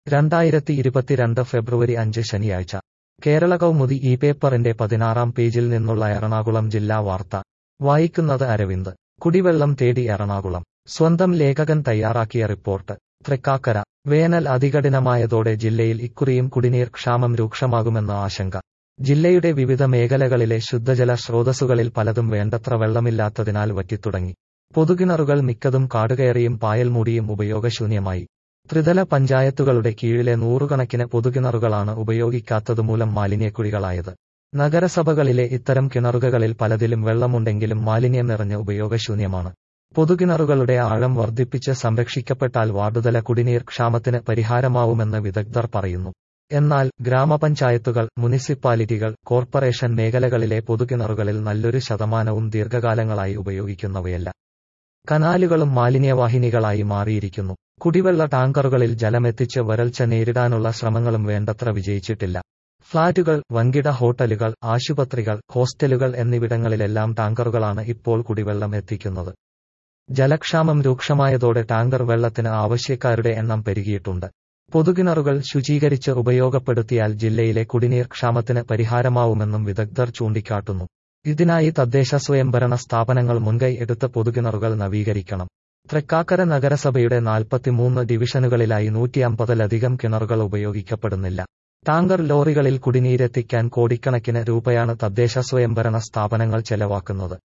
രണ്ടായിരത്തി ഇരുപത്തിരണ്ട് ഫെബ്രുവരി അഞ്ച് ശനിയാഴ്ച കേരള കൗമുദി ഈ പേപ്പറിന്റെ പതിനാറാം പേജിൽ നിന്നുള്ള എറണാകുളം ജില്ലാ വാർത്ത വായിക്കുന്നത് അരവിന്ദ് കുടിവെള്ളം തേടി എറണാകുളം സ്വന്തം ലേഖകൻ തയ്യാറാക്കിയ റിപ്പോർട്ട് തൃക്കാക്കര വേനൽ അതികഠിനമായതോടെ ജില്ലയിൽ ഇക്കുറിയും കുടിനീർ ക്ഷാമം രൂക്ഷമാകുമെന്ന ആശങ്ക ജില്ലയുടെ വിവിധ മേഖലകളിലെ ശുദ്ധജല സ്രോതസ്സുകളിൽ പലതും വേണ്ടത്ര വെള്ളമില്ലാത്തതിനാൽ വറ്റിത്തുടങ്ങി പൊതുകിണറുകൾ മിക്കതും കാടുകയറിയും പായൽമൂടിയും ഉപയോഗശൂന്യമായി ത്രിതല പഞ്ചായത്തുകളുടെ കീഴിലെ നൂറുകണക്കിന് പൊതുകിണറുകളാണ് ഉപയോഗിക്കാത്തതുമൂലം മാലിന്യക്കുഴികളായത് നഗരസഭകളിലെ ഇത്തരം കിണറുകളിൽ പലതിലും വെള്ളമുണ്ടെങ്കിലും മാലിന്യം നിറഞ്ഞ് ഉപയോഗശൂന്യമാണ് പൊതുകിണറുകളുടെ ആഴം വർദ്ധിപ്പിച്ച് സംരക്ഷിക്കപ്പെട്ടാൽ വാർഡുതല കുടിനീർ ക്ഷാമത്തിന് പരിഹാരമാവുമെന്ന് വിദഗ്ധർ പറയുന്നു എന്നാൽ ഗ്രാമപഞ്ചായത്തുകൾ മുനിസിപ്പാലിറ്റികൾ കോർപ്പറേഷൻ മേഖലകളിലെ പൊതുകിണറുകളിൽ നല്ലൊരു ശതമാനവും ദീർഘകാലങ്ങളായി ഉപയോഗിക്കുന്നവയല്ല കനാലുകളും മാലിന്യവാഹിനികളായി മാറിയിരിക്കുന്നു കുടിവെള്ള ടാങ്കറുകളിൽ ജലമെത്തിച്ച് വരൾച്ച നേരിടാനുള്ള ശ്രമങ്ങളും വേണ്ടത്ര വിജയിച്ചിട്ടില്ല ഫ്ളാറ്റുകൾ വൻകിട ഹോട്ടലുകൾ ആശുപത്രികൾ ഹോസ്റ്റലുകൾ എന്നിവിടങ്ങളിലെല്ലാം ടാങ്കറുകളാണ് ഇപ്പോൾ കുടിവെള്ളം എത്തിക്കുന്നത് ജലക്ഷാമം രൂക്ഷമായതോടെ ടാങ്കർ വെള്ളത്തിന് ആവശ്യക്കാരുടെ എണ്ണം പെരുകിയിട്ടുണ്ട് പൊതുകിണറുകൾ ശുചീകരിച്ച് ഉപയോഗപ്പെടുത്തിയാൽ ജില്ലയിലെ കുടിനീർ ക്ഷാമത്തിന് പരിഹാരമാവുമെന്നും വിദഗ്ധർ ചൂണ്ടിക്കാട്ടുന്നു ഇതിനായി തദ്ദേശ സ്വയംഭരണ സ്ഥാപനങ്ങൾ മുൻകൈ എടുത്ത് പൊതുകിണറുകൾ നവീകരിക്കണം തൃക്കാക്കര നഗരസഭയുടെ നാൽപ്പത്തിമൂന്ന് ഡിവിഷനുകളിലായി നൂറ്റി അമ്പതിലധികം കിണറുകൾ ഉപയോഗിക്കപ്പെടുന്നില്ല ടാങ്കർ ലോറികളിൽ കുടിനീരെത്തിക്കാൻ കോടിക്കണക്കിന് രൂപയാണ് തദ്ദേശ സ്വയംഭരണ സ്ഥാപനങ്ങൾ ചെലവാക്കുന്നത്